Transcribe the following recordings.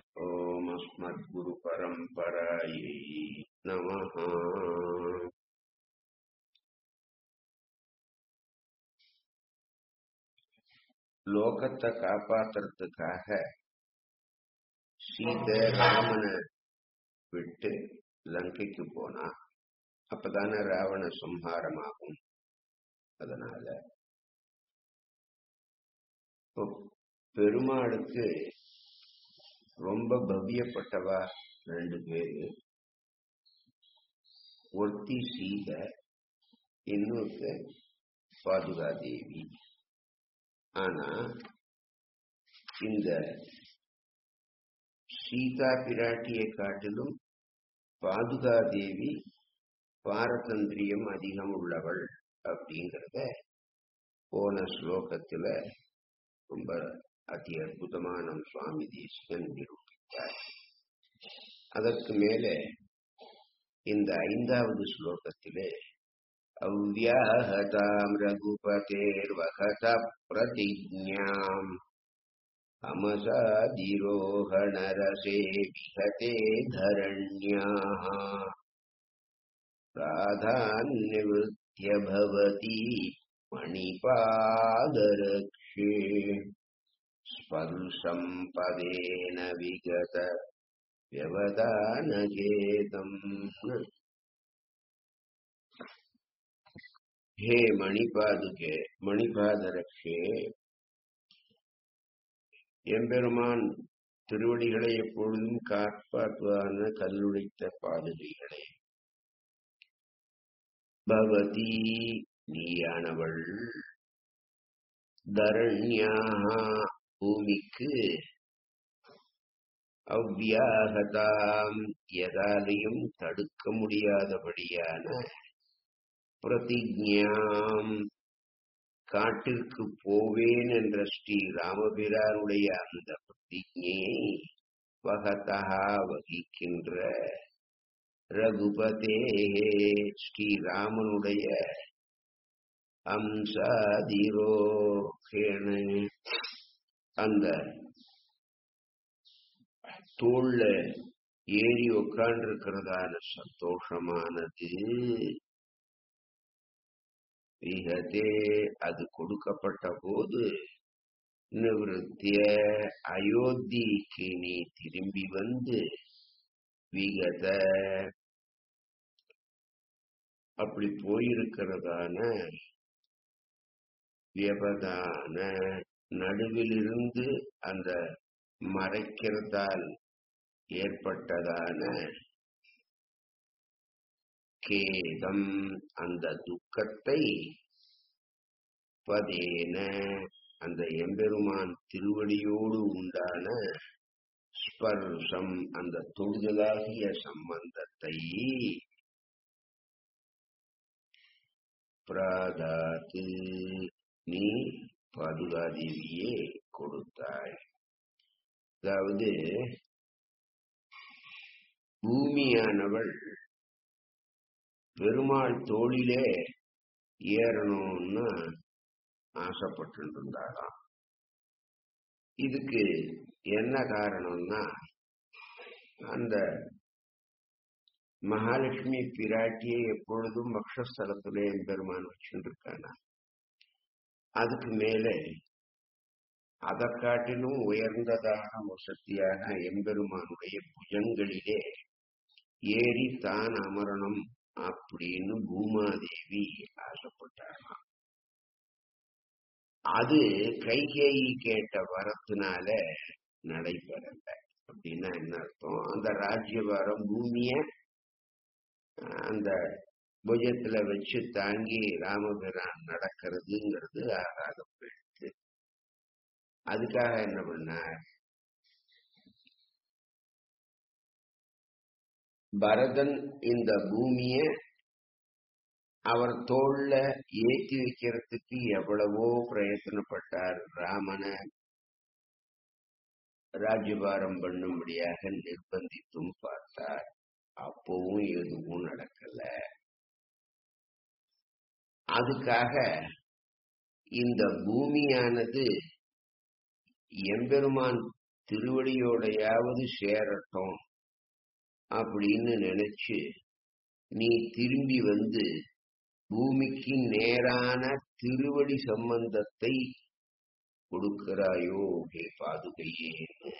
ஓமஸ்மத்குருபரம்பராயை நமः லோகத்தை காப்பாத்துறதுக்காக சீதை ராமனை விட்டு லங்கைக்கு போனா அப்பதானே ராவண சம்ஹாரமாகும் அதனால இப்போ பெருமாளுக்கு ரொம்ப பவ்யப்பட்டவா ரெண்டு பேரு ஒருத்தி சீதை இன்னொருத்த பாதுகா தேவி ஆனா இந்த சீதா பிராட்டியை காட்டிலும் பாதுகா தேவி பாரதந்திரியம் அதிகம் உள்ளவள் அப்படிங்கிறத போன ஸ்லோகத்துல ரொம்ப அதி அற்புதமான சுவாமி தேசிகன் நிரூபித்தார் அதற்கு மேலே இந்த ஐந்தாவது ஸ்லோகத்திலே அவ்யாஹதாம் ரகுபதேர்வகத பிரதிஜாம் அமசாதிரோகணரசே விகதே धरण्याः प्राधान्यवृत्य भवति मणिपादरक्षे स्पर्शम् पदेन विगत व्यवधानगेदम् हे மணிபாதுகே மணிபாதரக்ஷே எம்பெருமான் திருவடிகளை எப்பொழுதும் காப்பாற்றுவான கல்லுடைத்த பாதுகைகளே பவதி நீயானவள் தரண்யா பூமிக்கு அவ்வியாகதாம் எதாலையும் தடுக்க முடியாதபடியான பிரதிஜாம் காட்டிற்கு போவேன் என்ற ஸ்ரீ ராமபிரானுடைய அந்த பிரதிஜையை வகதா வகிக்கின்ற ரகுபதே ஸ்ரீராமனுடைய அம்சாதிரோகேன அந்த தோல்ல ஏறி உட்காண்டிருக்கிறதான சந்தோஷமானது விகதே அது கொடுக்கப்பட்ட போது நிவத்திய அயோத்திக்கு நீ திரும்பி வந்து விகத அப்படி போயிருக்கிறதான வியபதான நடுவிலிருந்து அந்த மறைக்கிறதால் ஏற்பட்டதான கேதம் அந்த துக்கத்தை பதேன அந்த எம்பெருமான் திருவடியோடு உண்டான ஸ்பர்ஷம் அந்த தொடுதலாகிய சம்பந்தத்தை பிராதாத்து நீ பாதுகாதேவியே கொடுத்தாய் அதாவது பூமியானவள் பெருமாள் தோளிலே ஏறணும்னு ஆசைப்பட்டு இருந்தாராம் இதுக்கு என்ன காரணம்னா அந்த மகாலட்சுமி பிராட்டியை எப்பொழுதும் பக்ஷஸ்தலத்திலே பெருமான் வச்சுருக்கானா அதுக்கு மேலே அதை காட்டிலும் உயர்ந்ததான வசதியான எம்பெருமானுடைய புஜங்களிலே ஏறி தான் அமரணும் அப்படின்னு பூமாதேவி ஆசைப்பட்டாராம் அது கைகேயி கேட்ட வரத்தினால நடைபெறல அப்படின்னா என்ன அர்த்தம் அந்த ராஜ்யபாரம் பூமிய அந்த புஜத்துல வச்சு தாங்கி ராமபிரான் நடக்கிறதுங்கிறது ஆகாத போயிடுது அதுக்காக என்ன பண்ணார் பரதன் இந்த பூமிய அவர் தோல்ல ஏற்றி வைக்கிறதுக்கு எவ்வளவோ பிரயத்தனப்பட்டார் ராமனை ராஜ்யபாரம் பண்ணும்படியாக நிர்பந்தித்தும் பார்த்தார் அப்பவும் எதுவும் நடக்கல அதுக்காக இந்த பூமியானது எம்பெருமான் திருவடியோடையாவது சேரட்டும் அப்படின்னு நினைச்சு நீ திரும்பி வந்து பூமிக்கு நேரான திருவடி சம்பந்தத்தை கொடுக்கிறாயோ ஹே பாதுகையேன்னு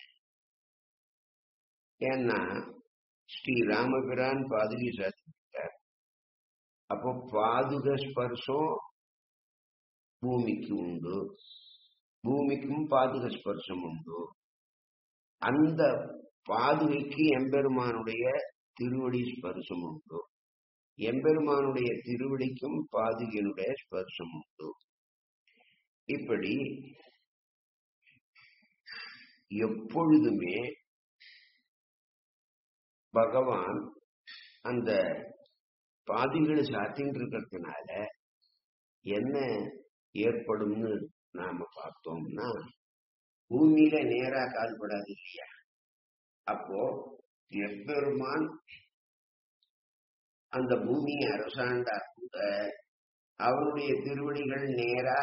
ஏன்னா ஸ்ரீ ராமபிரான் பாதுகை சாத்திட்டார் அப்போ பாதுக ஸ்பர்சம் பூமிக்கு உண்டு பூமிக்கும் பாதுக ஸ்பர்சம் உண்டு அந்த பாதுகைக்கு எம்பெருமானுடைய திருவடி ஸ்பர்சம் உண்டு எம்பெருமானுடைய திருவடிக்கும் பாதுகையினுடைய ஸ்பர்சம் உண்டு இப்படி எப்பொழுதுமே பகவான் அந்த பாதிகளை சாத்தின்னு இருக்கிறதுனால என்ன ஏற்படும்னு நாம பார்த்தோம்னா பூமியில நேரா கால்படாது இல்லையா அப்போ எப்பெருமான் அந்த பூமியை அரசாண்டா கூட அவருடைய திருவடிகள் நேரா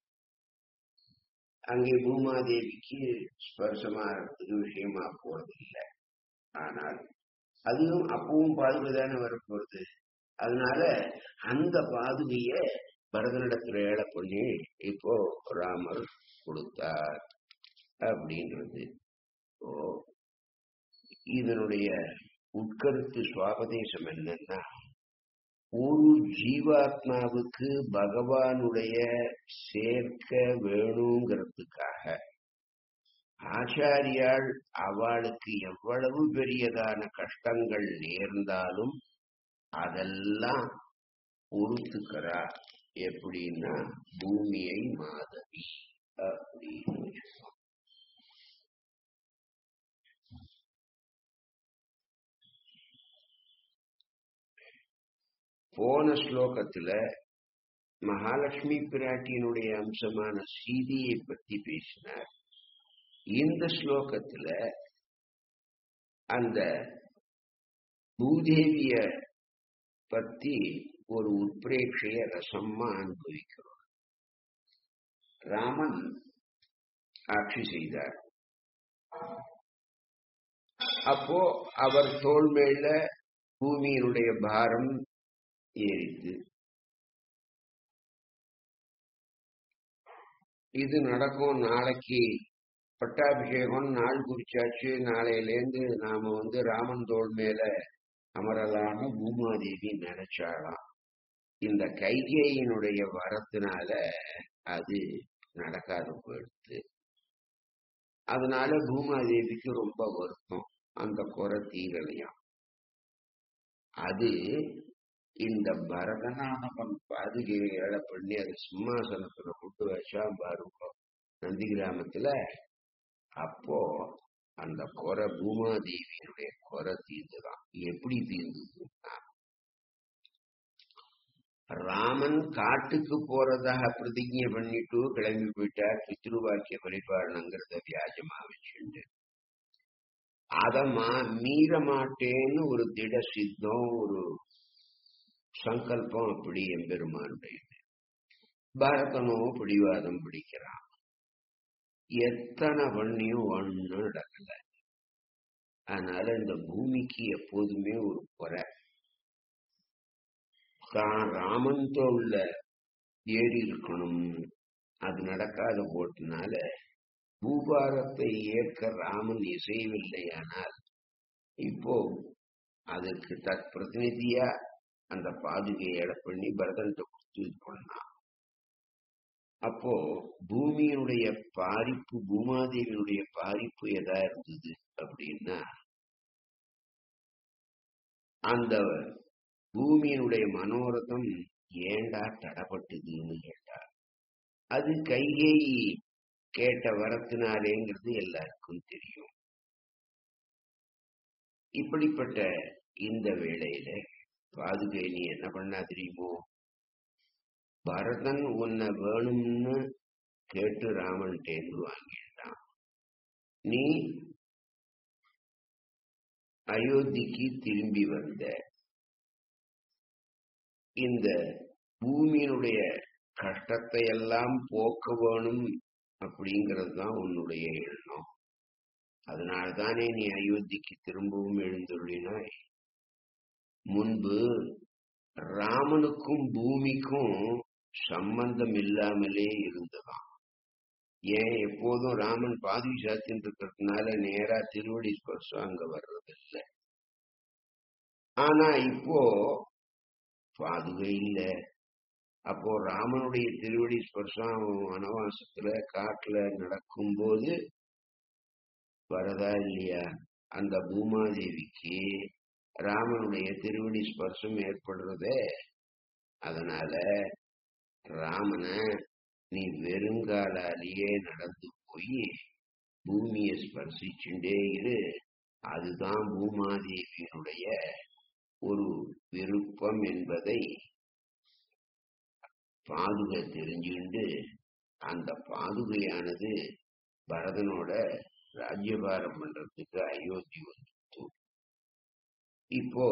அங்கே பூமாதேவிக்கு ஸ்பர்சமாகிறதுக்கு விஷயமா போறது இல்லை ஆனால் அதுவும் அப்பவும் பாதுகை தானே வரப்போறது அதனால அந்த பாதுகைய பரதனிடத்துல ஏழை பண்ணி இப்போ ராமர் கொடுத்தார் அப்படின்றது ஓ இதனுடைய உட்கருத்து சுவாபதேசம் என்னன்னா ஒரு ஜீவாத்மாவுக்கு பகவானுடைய சேர்க்க வேணுங்கிறதுக்காக ஆச்சாரியால் அவளுக்கு எவ்வளவு பெரியதான கஷ்டங்கள் நேர்ந்தாலும் அதெல்லாம் பொறுத்துக்கிறா எப்படின்னா பூமியை மாதவி அப்படின்னு போன ஸ்லோகத்துல மகாலட்சுமி பிராட்டியினுடைய அம்சமான சீதையை பத்தி பேசினார் இந்த ஸ்லோகத்துல அந்த பூதேவிய பத்தி ஒரு உத்பிரேட்சைய ரசமா அனுபவிக்கிறோம் ராமன் ஆட்சி செய்தார் அப்போ அவர் தோல் மேல பூமியினுடைய பாரம் ஏறித்து இது நடக்கும் நாளைக்கு பட்டாபிஷேகம் நாள் குறிச்சாச்சு நாளையிலேருந்து நாம வந்து ராமன் தோல் மேல அமரலான்னு பூமாதேவி நினைச்சாலாம் இந்த கைகேயினுடைய வரத்தினால அது நடக்காது போயிடுது அதனால பூமாதேவிக்கு ரொம்ப வருத்தம் அந்த குறை தீரலையாம் அது இந்த பரதநாதபன் பாதுகையை ஏழை பண்ணி அது சிம்மாசனத்துல கொண்டு வச்சா பாருங்க நந்தி கிராமத்துல அப்போ அந்த குறை பூமாதேவியினுடைய குறை தீர்ந்துதான் எப்படி தீர்ந்ததுன்னா ராமன் காட்டுக்கு போறதாக பிரதிஜை பண்ணிட்டு கிளம்பி போயிட்டார் பித்ருவாக்கிய பரிபாலனங்கிறத வியாஜமா வச்சுண்டு அத மா மீற மாட்டேன்னு ஒரு திட சித்தம் ஒரு சங்கல்பம் அப்படி எம்பெருமானுடையது பரதனோ பிடிவாதம் பிடிக்கிறான் எத்தனை பண்ணியும் ஒன்னும் நடக்கல அதனால இந்த பூமிக்கு எப்போதுமே ஒரு குறை தான் ராமன் தோல்ல ஏறி இருக்கணும் அது நடக்காத போட்டனால பூபாரத்தை ஏற்க ராமன் இசையவில்லையானால் இப்போ அதுக்கு தத் பிரதிநிதியா அந்த பாதுகையை எடை பண்ணி பரதன்ட்ட கொடுத்து இது பண்ணான் அப்போ பூமியினுடைய பாரிப்பு பூமாதேவியினுடைய பாரிப்பு எதா இருந்தது அப்படின்னா அந்த பூமியினுடைய மனோரதம் ஏண்டா தடப்பட்டதுன்னு கேட்டார் அது கைகை கேட்ட வரத்தினாலேங்கிறது எல்லாருக்கும் தெரியும் இப்படிப்பட்ட இந்த வேளையில பாதுகை நீ என்ன பண்ணா தெரியுமோ பரதன் உன்னை வேணும்னு கேட்டு ராமன்டேந்து வாங்கிட்டான் நீ அயோத்திக்கு திரும்பி வந்த இந்த பூமியினுடைய கஷ்டத்தை எல்லாம் போக்க வேணும் அப்படிங்கிறது தான் உன்னுடைய எண்ணம் அதனால்தானே நீ அயோத்திக்கு திரும்பவும் எழுந்துள்ளினாய் முன்பு ராமனுக்கும் பூமிக்கும் சம்பந்தம் இல்லாமலே இருந்ததாம் ஏன் எப்போதும் ராமன் பாதுகை சாத்தின்னு இருக்கிறதுனால நேரா திருவடி ஸ்பர்சம் அங்க வர்றதில்லை ஆனா இப்போ பாதுகை இல்ல அப்போ ராமனுடைய திருவடி ஸ்பர்சம் அவன் வனவாசத்துல காட்டுல நடக்கும்போது வரதா இல்லையா அந்த பூமாதேவிக்கு ராமனுடைய திருவடி ஸ்பர்சம் ஏற்படுறதே அதனால ராமனை நீ வெறுங்காலாலேயே நடந்து போய் பூமியை ஸ்பர்சிச்சுட்டே இரு அதுதான் பூமாதேவியினுடைய ஒரு விருப்பம் என்பதை பாதுகை தெரிஞ்சுண்டு அந்த பாதுகையானது பரதனோட ராஜ்யபாரம் பண்றதுக்கு அயோத்தி வந்துட்டு இப்போ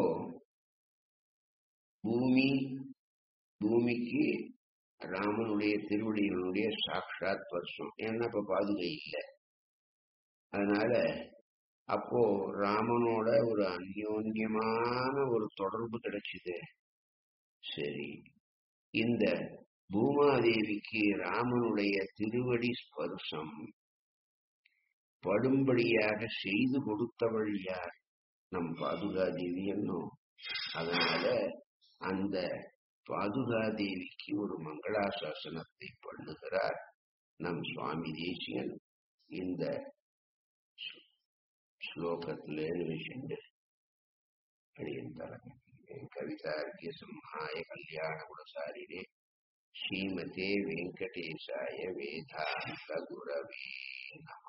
பூமி பூமிக்கு ராமனுடைய திருவடிகளுடைய சாட்சாத் வருஷம் ஏன்னா இப்ப பாதுகை இல்லை அதனால அப்போ ராமனோட ஒரு அந்யோன்யமான ஒரு தொடர்பு கிடைச்சது சரி இந்த பூமாதேவிக்கு ராமனுடைய திருவடி ஸ்பர்சம் படும்படியாக செய்து கொடுத்தவள் யார் நம் பாதுகாதேவி என்னும் அதனால அந்த பாதுகாதேவிக்கு ஒரு மங்களாசாசனத்தை பண்ணுகிறார் நம் சுவாமி தேசியன் இந்த ஸ்லோகத்திலே நிமிஷண்டு அடியந்தரம் கவிதார்க்கிய சம்ஹாய கல்யாண குணசாரிலே ஸ்ரீமதே வெங்கடேசாய வேதாந்த குரவே நம